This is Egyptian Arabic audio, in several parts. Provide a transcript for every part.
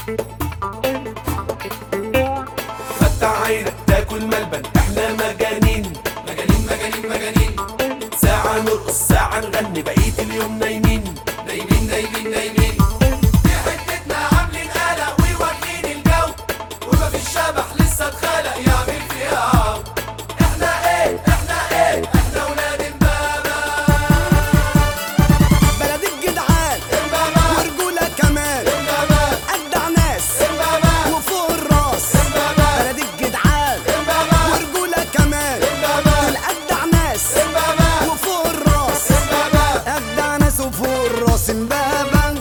فتح عينك تاكل ملبن احنا مجانين مجانين مجانين مجانين ساعة نرقص ساعة نغني بقية اليوم نايمين نايمين نايمين نايمين في حتتنا عاملين قلق وواكلين الجو ومفيش شبح لسه اتخلق يعمل فيها عو احنا ايه احنا ايه احنا ولاد امبابة بلد الجدعان امبابة ورجولة كمان امبابة أجدع ناس امبابة وفوق الراس امبابة بلد الجدعان امبابة ورجولة كمان امبابة دول أجدع ناس امبابة وفوق الراس امبابة أجدع ناس وفوق الراس امبابة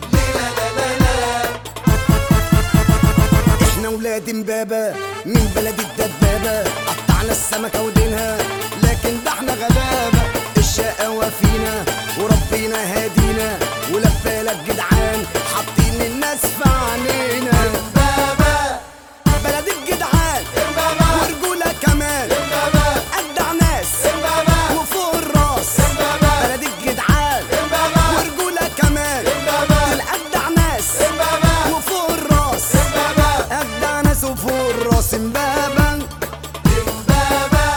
احنا ولاد امبابة من بلد الدبابة قطعنا السمكة ودينها لكن ده احنا غلابة الشقاوة فينا وربنا هادينا ولبالك جدعان حاطين الناس في عينينا امبابة بلد الجدعان امبابة ورجولة كمان امبابة أجدع ناس امبابة وفوق الراس امبابة بلد الجدعان امبابة ورجولة كمان امبابة دول أجدع ناس امبابة وفوق الراس امبابة أجدع ناس وفوق الراس امبابة امبابة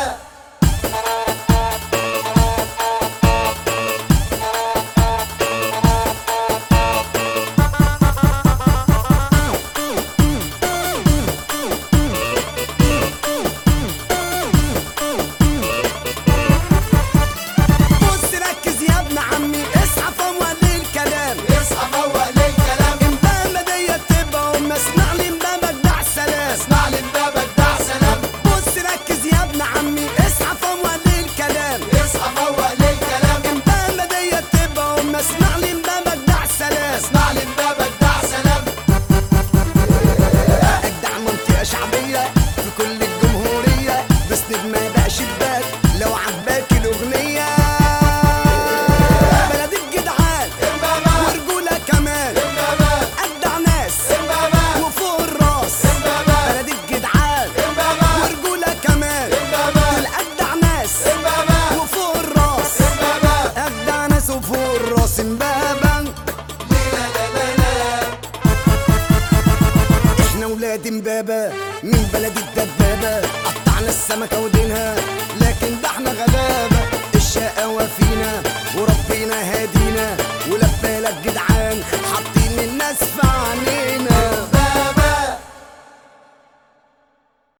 بص ركز يا ابن عمي اصحى فوق الكلام اصحى فوق للكلام امبابة ديت تبقى أم اسمع لي امبابة جدع سلام اسمع لي امبابة بتاع سلام بص ركز يا ابن عمي اصحى فوق الكلام اصحى فوق للكلام امبابة ديت تبقى أم اسمع لي امبابة جدع سلام اسمع لي امبابة بتاع سلام أجدع منطقة شعبية في كل الجمهورية بسند ما بقى شباك لو عجباك الأغنية بلد الجدعان امبابة ورجولة كمان امبابة أجدع ناس امبابة وفوق الراس امبابة بلد الجدعان امبابة ورجولة كمان امبابة دول أجدع ناس امبابة وفوق الراس امبابة أجدع ناس وفوق الراس امبابة احنا ولاد امبابة من بلد الدبابة قطعنا السمكة ودينها